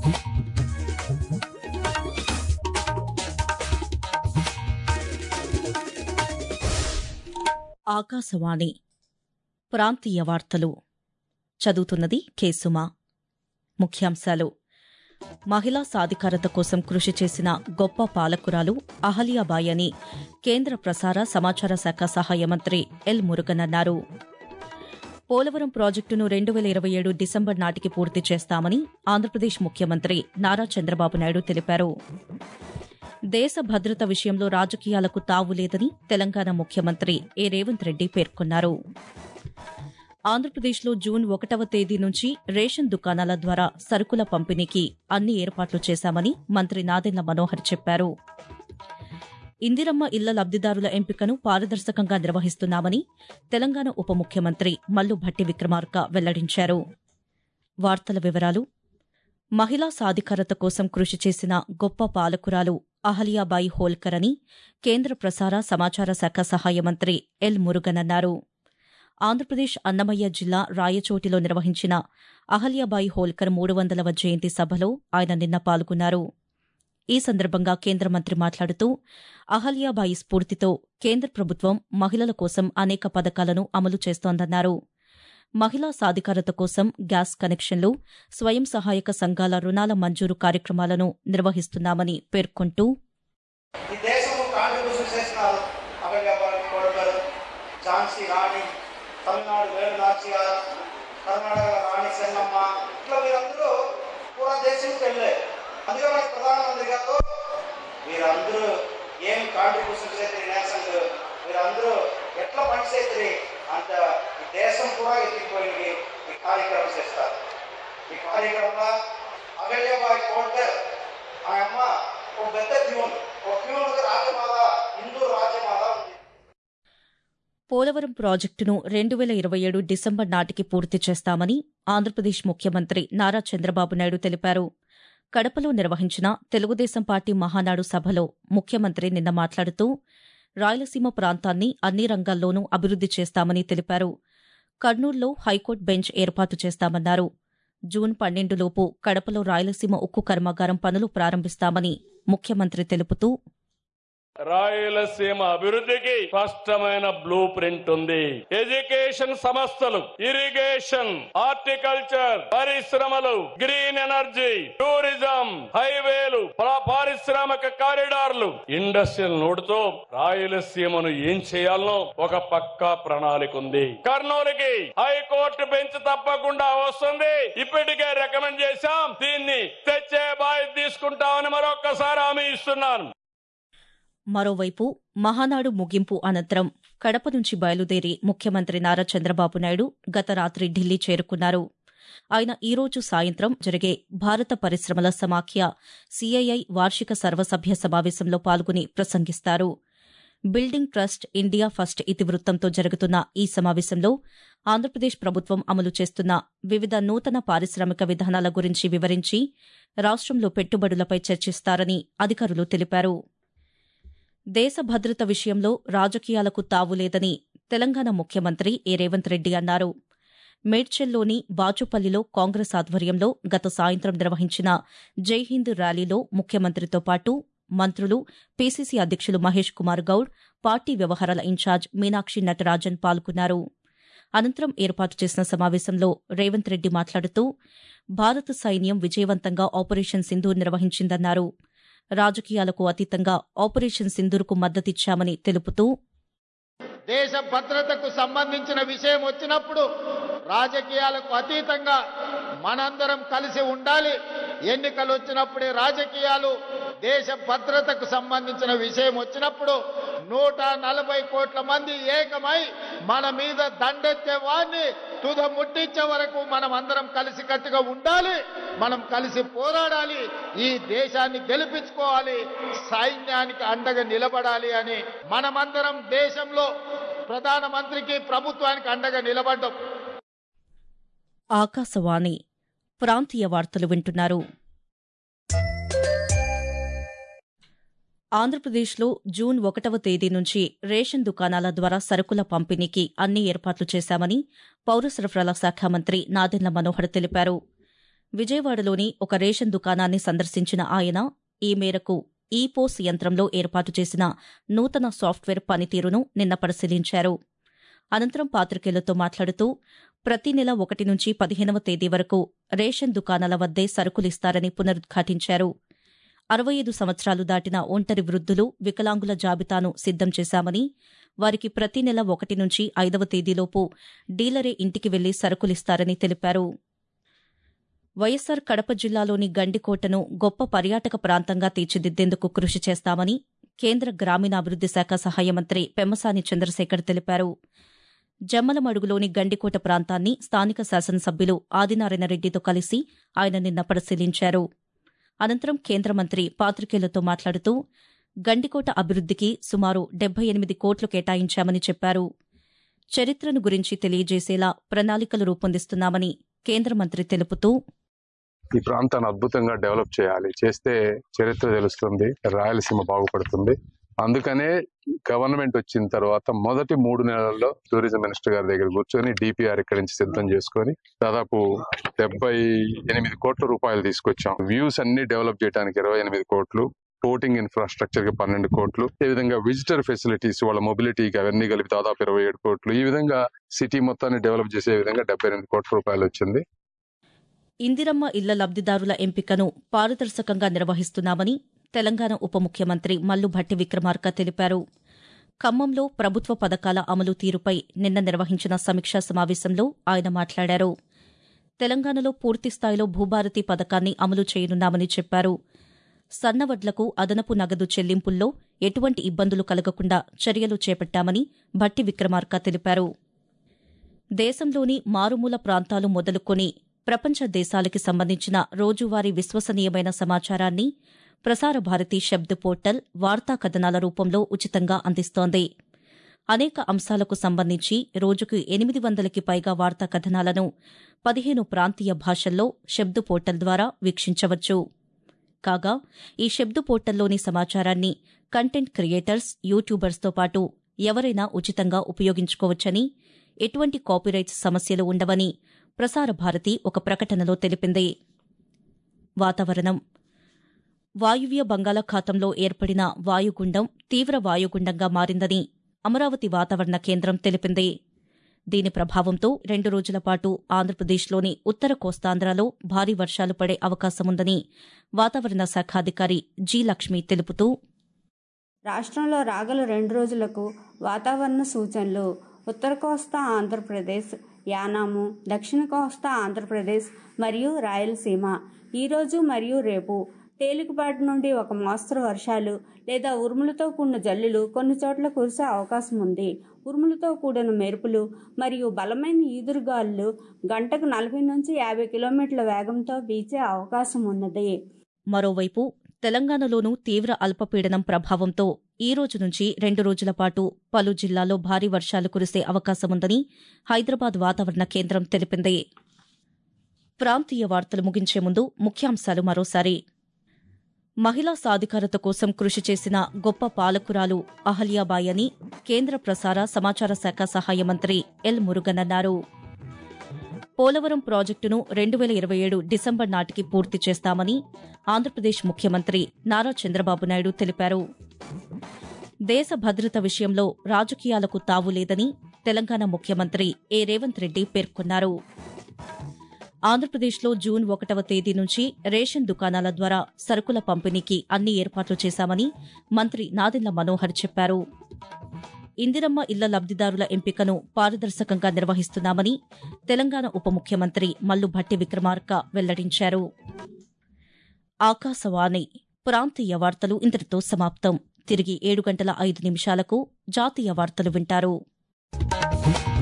ఆకాశవాణి ప్రాంతీయ వార్తలు చదువుతున్నది కేసుమా ముఖ్యాంశాలు మహిళా సాధికారత కోసం కృషి చేసిన గొప్ప పాలకురాలు అహల్యాబాయి అని కేంద్ర ప్రసార సమాచార శాఖ సహాయ మంత్రి ఎల్ మురుగన్ అన్నారు పోలవరం ప్రాజెక్టును రెండు వేల ఇరవై ఏడు డిసెంబర్ నాటికి పూర్తి చేస్తామని ఆంధ్రప్రదేశ్ ముఖ్యమంత్రి నారా చంద్రబాబు నాయుడు తెలిపారు దేశ భద్రత విషయంలో రాజకీయాలకు తావు లేదని తెలంగాణ ముఖ్యమంత్రి ఏ రేవంత్ రెడ్డి పేర్కొన్నారు ఆంధ్రప్రదేశ్లో జూన్ ఒకటవ తేదీ నుంచి రేషన్ దుకాణాల ద్వారా సరుకుల పంపిణీకి అన్ని ఏర్పాట్లు చేశామని మంత్రి నాదెండ్ల మనోహర్ చెప్పారు ఇందిరమ్మ ఇళ్ల లబ్దిదారుల ఎంపికను పారదర్శకంగా నిర్వహిస్తున్నామని తెలంగాణ ఉప ముఖ్యమంత్రి మల్లు భట్టి విక్రమార్క వెల్లడించారు వార్తల వివరాలు మహిళా సాధికారత కోసం కృషి చేసిన గొప్ప పాలకురాలు అహల్యాబాయి హోల్కర్ అని కేంద్ర ప్రసార సమాచార శాఖ సహాయ మంత్రి ఎల్ మురుగన్ అన్నారు ఆంధ్రప్రదేశ్ అన్నమయ్య జిల్లా రాయచోటిలో నిర్వహించిన అహల్యాబాయి హోల్కర్ మూడు వందలవ జయంతి సభలో ఆయన నిన్న పాల్గొన్నారు ఈ సందర్భంగా కేంద్ర మంత్రి మాట్లాడుతూ అహల్యాబాయి స్ఫూర్తితో కేంద్ర ప్రభుత్వం మహిళల కోసం అనేక పథకాలను అమలు చేస్తోందన్నారు మహిళా సాధికారత కోసం గ్యాస్ కనెక్షన్లు స్వయం సహాయక సంఘాల రుణాల మంజూరు కార్యక్రమాలను నిర్వహిస్తున్నామని పేర్కొంటూ ఈ దేశంలో కాంట్రిబ్యూషన్ చేసినారు అభయవ్యాపారం కొడతారు ఝాన్సీ రాణి తమిళనాడు వేణునాచి గారు కర్ణాటక రాణి చెన్నమ్మ ఇట్లా వీరందరూ పూరా దేశంకి వెళ్ళారు అందుకే మన ప్రధానమంత్రి గారు వీరందరూ ఏం కాంట్రిబ్యూషన్ చేస్తారు నేషన్లు వీరందరూ ఎట్లా పని చేస్తారు అంత ఈ దేశం కూడా ఎత్తిపోయి ఈ కార్యక్రమం చేస్తారు ఈ కార్యక్రమంలో అగల్యబాయి కోల్కర్ ఆ అమ్మ ఒక పెద్ద ట్యూన్ ఒక ట్యూన్ రాజమాత హిందూ రాజమాత ఉంది పోలవరం ప్రాజెక్టును రెండు వేల ఇరవై ఏడు డిసెంబర్ నాటికి పూర్తి చేస్తామని ఆంధ్రప్రదేశ్ ముఖ్యమంత్రి నారా చంద్రబాబు నాయుడు తెలిపారు కడపలో నిర్వహించిన తెలుగుదేశం పార్టీ మహానాడు సభలో ముఖ్యమంత్రి నిన్న మాట్లాడుతూ రాయలసీమ ప్రాంతాన్ని అన్ని రంగాల్లోనూ అభివృద్ది చేస్తామని తెలిపారు కర్నూలులో హైకోర్టు బెంచ్ ఏర్పాటు చేస్తామన్నారు జూన్ పన్నెండులోపు కడపలో రాయలసీమ ఉక్కు కర్మాగారం పనులు ప్రారంభిస్తామని ముఖ్యమంత్రి తెలుపుతూ రాయలసీమ అభివృద్ధికి స్పష్టమైన బ్లూ ప్రింట్ ఉంది ఎడ్యుకేషన్ సంస్థలు ఇరిగేషన్ హార్టికల్చర్ పరిశ్రమలు గ్రీన్ ఎనర్జీ టూరిజం హైవేలు పా- పారిశ్రామిక కారిడార్లు ఇండస్ట్రియల్ నోటుతో రాయలసీమను ఏం చేయాలనో ఒక పక్కా ప్రణాళిక ఉంది కర్నూలుకి హైకోర్టు బెంచ్ తప్పకుండా వస్తుంది ఇప్పటికే రికమెండ్ చేశాం దీన్ని తెచ్చే బాధ్యత తీసుకుంటామని మరొక్కసారి హామీ ఇస్తున్నాను మరోవైపు మహానాడు ముగింపు అనంతరం కడప నుంచి బయలుదేరి ముఖ్యమంత్రి నారా చంద్రబాబు నాయుడు గత రాత్రి ఢిల్లీ చేరుకున్నారు ఆయన ఈ రోజు సాయంత్రం జరిగే భారత పరిశ్రమల సమాఖ్య సీఐఐ వార్షిక సర్వసభ్య సమావేశంలో పాల్గొని ప్రసంగిస్తారు బిల్డింగ్ ట్రస్ట్ ఇండియా ఫస్ట్ ఇతివృత్తంతో జరుగుతున్న ఈ సమావేశంలో ఆంధ్రప్రదేశ్ ప్రభుత్వం అమలు చేస్తున్న వివిధ నూతన పారిశ్రామిక విధానాల గురించి వివరించి రాష్ట్రంలో పెట్టుబడులపై చర్చిస్తారని అధికారులు తెలిపారు దేశ భద్రత విషయంలో రాజకీయాలకు తావులేదని తెలంగాణ ముఖ్యమంత్రి ఏ రేవంత్ రెడ్డి అన్నారు మేడ్చల్లోని బాచుపల్లిలో కాంగ్రెస్ ఆధ్వర్యంలో గత సాయంత్రం నిర్వహించిన జై హింద్ ర్యాలీలో ముఖ్యమంత్రితో పాటు మంత్రులు పీసీసీ అధ్యక్షులు మహేష్ కుమార్ గౌడ్ పార్టీ వ్యవహారాల ఇన్ఛార్జ్ మీనాక్షి నటరాజన్ పాల్గొన్నారు అనంతరం ఏర్పాటు చేసిన సమావేశంలో రేవంత్ రెడ్డి మాట్లాడుతూ భారత సైన్యం విజయవంతంగా ఆపరేషన్ సింధూర్ నిర్వహించిందన్నారు రాజకీయాలకు అతీతంగా ఆపరేషన్ సింధూర్కు మద్దతిచ్చామని తెలుపుతూ దేశ భద్రతకు సంబంధించిన విషయం వచ్చినప్పుడు రాజకీయాలకు అతీతంగా మనందరం కలిసి ఉండాలి ఎన్నికలు వచ్చినప్పుడే రాజకీయాలు దేశ భద్రతకు సంబంధించిన విషయం వచ్చినప్పుడు నూట నలభై కోట్ల మంది ఏకమై మన మీద దండెత్తే వాడిని తుద ముట్టించే వరకు మనం అందరం కలిసి కట్టుగా ఉండాలి మనం కలిసి పోరాడాలి ఈ దేశాన్ని గెలిపించుకోవాలి సైన్యానికి అండగా నిలబడాలి అని మనమందరం దేశంలో ప్రధానమంత్రికి ప్రభుత్వానికి అండగా నిలబడ్డాం ఆకాశవాణి ప్రాంతీయ వార్తలు వింటున్నారు ఆంధ్రప్రదేశ్లో జూన్ ఒకటవ తేదీ నుంచి రేషన్ దుకాణాల ద్వారా సరుకుల పంపిణీకి అన్ని ఏర్పాట్లు చేశామని పౌర సరఫరాల శాఖ మంత్రి నాదెండ్ల మనోహర్ తెలిపారు విజయవాడలోని ఒక రేషన్ దుకాణాన్ని సందర్శించిన ఆయన ఈ మేరకు ఈ పోస్ యంత్రంలో ఏర్పాటు చేసిన నూతన సాఫ్ట్వేర్ పనితీరును నిన్న పరిశీలించారు అనంతరం పాత్రికేయులతో మాట్లాడుతూ ప్రతి నెల ఒకటి నుంచి పదిహేనవ తేదీ వరకు రేషన్ దుకాణాల వద్దే సరుకులిస్తారని పునరుద్ఘాటించారు అరవై ఐదు సంవత్సరాలు దాటిన ఒంటరి వృద్ధులు వికలాంగుల జాబితాను సిద్దం చేశామని వారికి ప్రతి నెల ఒకటి నుంచి ఐదవ తేదీలోపు డీలరే ఇంటికి వెళ్లి సరుకులిస్తారని తెలిపారు వైఎస్సార్ కడప జిల్లాలోని గండికోటను గొప్ప పర్యాటక ప్రాంతంగా తీర్చిదిద్దేందుకు కృషి చేస్తామని కేంద్ర గ్రామీణాభివృద్ది శాఖ సహాయ మంత్రి పెమ్మసాని చంద్రశేఖర్ తెలిపారు జమ్మలమడుగులోని గండికోట ప్రాంతాన్ని స్థానిక శాసనసభ్యులు ఆదినారాయణరెడ్డితో కలిసి ఆయన నిన్న పరిశీలించారు అనంతరం కేంద్ర మంత్రి పాత్రికేయులతో మాట్లాడుతూ గండికోట అభివృద్దికి సుమారు డెబ్బై ఎనిమిది కోట్లు కేటాయించామని చెప్పారు చరిత్రను గురించి తెలియజేసేలా ప్రణాళికలు రూపొందిస్తున్నామని కేంద్ర మంత్రి తెలుపుతూ ఈ ప్రాంతాన్ని అద్భుతంగా డెవలప్ చేయాలి చేస్తే చరిత్ర తెలుస్తుంది రాయలసీమ బాగుపడుతుంది అందుకనే గవర్నమెంట్ వచ్చిన తర్వాత మొదటి మూడు నెలల్లో టూరిజం మినిస్టర్ గారి దగ్గర కూర్చొని డిపిఆర్ ఇక్కడి నుంచి సిద్ధం చేసుకొని దాదాపు డెబ్బై ఎనిమిది కోట్ల రూపాయలు తీసుకొచ్చాం వ్యూస్ అన్ని డెవలప్ చేయడానికి ఇరవై ఎనిమిది కోట్లు బోటింగ్ ఇన్ఫ్రాస్ట్రక్చర్ కి పన్నెండు కోట్లు ఈ విధంగా విజిటర్ ఫెసిలిటీస్ వాళ్ళ మొబిలిటీకి అవన్నీ కలిపి దాదాపు ఇరవై ఏడు కోట్లు ఈ విధంగా సిటీ మొత్తాన్ని డెవలప్ చేసే విధంగా డెబ్బై ఎనిమిది కోట్ల రూపాయలు వచ్చింది ఇందిరమ్మ ఇళ్ల లబ్దిదారుల ఎంపికను పారదర్శకంగా నిర్వహిస్తున్నామని తెలంగాణ ఉప ముఖ్యమంత్రి మల్లు భట్టి విక్రమార్క తెలిపారు ఖమ్మంలో ప్రభుత్వ పథకాల అమలు తీరుపై నిన్న నిర్వహించిన సమీక్షా సమావేశంలో ఆయన మాట్లాడారు తెలంగాణలో పూర్తిస్థాయిలో భూభారతి పథకాన్ని అమలు చేయనున్నామని చెప్పారు సన్నవడ్లకు అదనపు నగదు చెల్లింపుల్లో ఎటువంటి ఇబ్బందులు కలగకుండా చర్యలు చేపట్టామని భట్టి విక్రమార్క తెలిపారు దేశంలోని మారుమూల ప్రాంతాలు మొదలుకొని ప్రపంచ దేశాలకి సంబంధించిన రోజువారీ విశ్వసనీయమైన సమాచారాన్ని ప్రసార భారతి శబ్ద పోర్టల్ వార్తా కథనాల రూపంలో ఉచితంగా అందిస్తోంది అనేక అంశాలకు సంబంధించి రోజుకు ఎనిమిది వందలకి పైగా వార్తా కథనాలను పదిహేను ప్రాంతీయ భాషల్లో శబ్ద పోర్టల్ ద్వారా వీక్షించవచ్చు కాగా ఈ శబ్ద పోర్టల్లోని సమాచారాన్ని కంటెంట్ క్రియేటర్స్ యూట్యూబర్స్తో పాటు ఎవరైనా ఉచితంగా ఉపయోగించుకోవచ్చని ఎటువంటి కాపీరైట్స్ సమస్యలు ఉండవని ప్రసార భారతి ఒక ప్రకటనలో తెలిపింది వాతావరణం వాయువ్య బంగాళాఖాతంలో ఏర్పడిన వాయుగుండం తీవ్ర వాయుగుండంగా మారిందని అమరావతి వాతావరణ కేంద్రం తెలిపింది దీని ప్రభావంతో రెండు రోజుల పాటు ఆంధ్రప్రదేశ్లోని ఉత్తర కోస్తాంధ్రలో భారీ వర్షాలు పడే అవకాశముందని వాతావరణ శాఖ అధికారి జి లక్ష్మి తెలుపుతూ రాష్ట్రంలో రాగల రెండు రోజులకు వాతావరణ సూచనలు ఉత్తర కోస్తా ఆంధ్రప్రదేశ్ యానాము దక్షిణ కోస్తా ఆంధ్రప్రదేశ్ మరియు రాయలసీమ ఈరోజు మరియు రేపు తేలికపాటి నుండి ఒక మోస్తరు వర్షాలు లేదా ఉరుములతో కూడిన జల్లులు కొన్ని చోట్ల కురిసే అవకాశం ఉంది ఉరుములతో కూడిన మెరుపులు మరియు బలమైన ఈదురుగాలులు గంటకు నలభై నుంచి యాభై కిలోమీటర్ల వేగంతో వీచే అవకాశం ఉన్నది మరోవైపు తెలంగాణలోనూ తీవ్ర అల్పపీడనం ప్రభావంతో ఈ రోజు నుంచి రెండు రోజుల పాటు పలు జిల్లాల్లో భారీ వర్షాలు కురిసే అవకాశముందని హైదరాబాద్ వాతావరణ కేంద్రం తెలిపింది ప్రాంతీయ వార్తలు ముగించే ముందు ముఖ్యాంశాలు మరోసారి మహిళా సాధికారత కోసం కృషి చేసిన గొప్ప పాలకురాలు అహల్యాబాయి అని కేంద్ర ప్రసార సమాచార శాఖ సహాయ మంత్రి ఎల్ మురుగన్ అన్నారు పోలవరం ప్రాజెక్టును రెండు వేల ఇరవై ఏడు డిసెంబర్ నాటికి పూర్తి చేస్తామని ఆంధ్రప్రదేశ్ ముఖ్యమంత్రి నారా చంద్రబాబు నాయుడు తెలిపారు దేశ భద్రత విషయంలో రాజకీయాలకు తావు లేదని తెలంగాణ ముఖ్యమంత్రి ఏ రేవంత్ రెడ్డి పేర్కొన్నారు ఆంధ్రప్రదేశ్లో జూన్ ఒకటవ తేదీ నుంచి రేషన్ దుకాణాల ద్వారా సరుకుల పంపిణీకి అన్ని ఏర్పాట్లు చేశామని మంత్రి నాదెండ్ల మనోహర్ చెప్పారు ఇందిరమ్మ ఇళ్ల లబ్దిదారుల ఎంపికను పారదర్శకంగా నిర్వహిస్తున్నామని తెలంగాణ ఉప ముఖ్యమంత్రి మల్లు భట్టి విక్రమార్క వెల్లడించారు ఆకాశవాణి ప్రాంతీయ వార్తలు ఇంతటితో సమాప్తం తిరిగి ఏడు గంటల ఐదు నిమిషాలకు జాతీయ వార్తలు వింటారు